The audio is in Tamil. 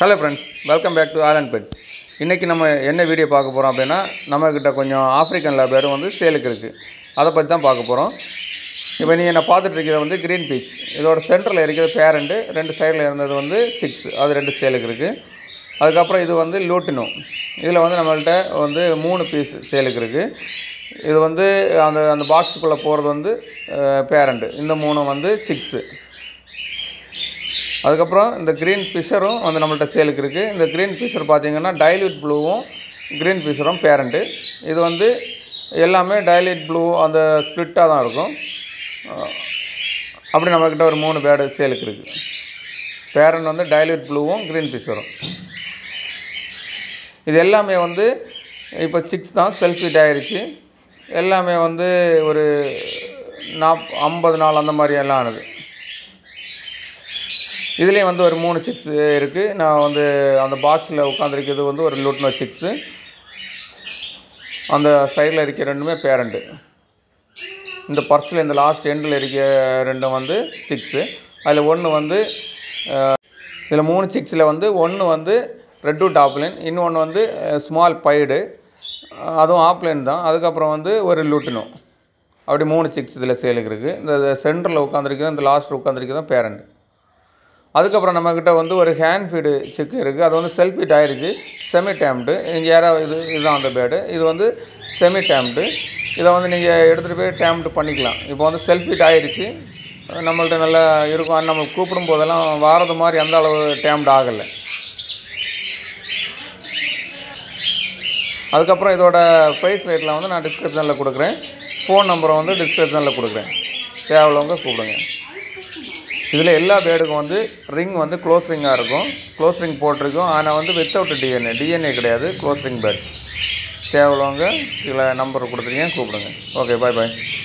hello friends welcome back to Alan pets இன்றைக்கி நம்ம என்ன வீடியோ பார்க்க போகிறோம் அப்படின்னா நம்மக்கிட்ட கொஞ்சம் ஆஃப்ரிக்கன் லேபர் வந்து சேலுக்கு இருக்குது அதை பற்றி தான் பார்க்க போகிறோம் இப்போ நீங்கள் என்ன பார்த்துட்டு இருக்கிறது வந்து க்ரீன் பீச் இதோட சென்டரில் இருக்கிறது பேரண்ட்டு ரெண்டு சைடில் இருந்தது வந்து சிக்ஸ் அது ரெண்டு சேலுக்கு இருக்குது அதுக்கப்புறம் இது வந்து லூட்டினோ இதில் வந்து நம்மள்ட்ட வந்து மூணு பீஸ் சேலுக்கு இருக்குது இது வந்து அந்த அந்த பாக்ஸுக்குள்ளே போகிறது வந்து பேரண்ட்டு இந்த மூணு வந்து சிக்ஸு அதுக்கப்புறம் இந்த க்ரீன் ஃபிஷரும் வந்து நம்மள்ட்ட சேலுக்கு இருக்குது இந்த க்ரீன் ஃபிஷர் பார்த்தீங்கன்னா டைல்யூட் ப்ளூவும் க்ரீன் ஃபிஷரும் பேரண்ட்டு இது வந்து எல்லாமே டைல்யூட் ப்ளூ அந்த ஸ்ப்ளிட்டாக தான் இருக்கும் அஹ் அப்படி நம்மக்கிட்ட ஒரு மூணு பேடு சேலுக்கு இருக்குது பேரண்ட் வந்து டைல்யூட் ப்ளூவும் க்ரீன் ஃபிஷரும் இது எல்லாமே வந்து இப்போ சிக்ஸ் தான் செல்ஃபிட் ஆயிருச்சு எல்லாமே வந்து ஒரு நாப் ஐம்பது நாள் அந்த மாதிரி எல்லாம் ஆனது இதுலேயும் வந்து ஒரு மூணு சிக்ஸ் இருக்குது நான் வந்து அந்த பாக்ஸில் உட்காந்துருக்கிறது வந்து ஒரு லுட்னோ சிக்ஸு அந்த சைடில் இருக்க ரெண்டுமே பேரண்ட்டு இந்த பர்ஸில் இந்த லாஸ்ட் எண்டில் இருக்க ரெண்டும் வந்து சிக்ஸு அதில் ஒன்று வந்து இதில் மூணு சிக்ஸில் வந்து ஒன்று வந்து ரெட்டு டாப்லைன் இன்னொன்று வந்து ஸ்மால் பைடு அதுவும் ஆப்லைன் தான் அதுக்கப்புறம் வந்து ஒரு லுட்டினோ அப்படி மூணு சிக்ஸ் இதில் சேலுக்கு இருக்குது இந்த சென்டரில் உட்காந்துருக்குது இந்த லாஸ்ட் உட்காந்துருக்குது தான் பேரண்ட் அதுக்கப்புறம் நம்மக்கிட்ட வந்து ஒரு ஹேண்ட் ஃபீடு சிக்கு இருக்குது அது வந்து செல்ஃபிட் ஆயிடுச்சு செமி டேம்டு இங்கே யாராவது இது இதுதான் அந்த பேடு இது வந்து செமி டேம்டு இதை வந்து நீங்கள் எடுத்துகிட்டு போய் டேம்டு பண்ணிக்கலாம் இப்போ வந்து செல்ஃபிட் ஆயிடுச்சு நம்மள்ட்ட நல்லா இருக்கும் நம்ம கூப்பிடும் போதெல்லாம் வாரது மாதிரி அந்த அளவு டேம்டு ஆகலை அதுக்கப்புறம் இதோட ப்ரைஸ் ரேட்டில் வந்து நான் டிஸ்கிரிப்ஷனில் கொடுக்குறேன் ஃபோன் நம்பரை வந்து டிஸ்கிரிப்ஷனில் கொடுக்குறேன் தேவையுள்ளவங்க கூப்பிடுங்க இதில் எல்லா பேடுக்கும் வந்து ரிங் வந்து க்ளோஸ் ரிங்காக இருக்கும் க்ளோஸ் ரிங் போட்டிருக்கும் ஆனால் வந்து வித்தவுட் டிஎன்ஏ டிஎன்ஏ கிடையாது க்ளோஸ் ரிங் பேட் தேவையுள்ளவங்க இதில் நம்பர் கொடுத்துருக்கீங்க கூப்பிடுங்க ஓகே பாய் பாய்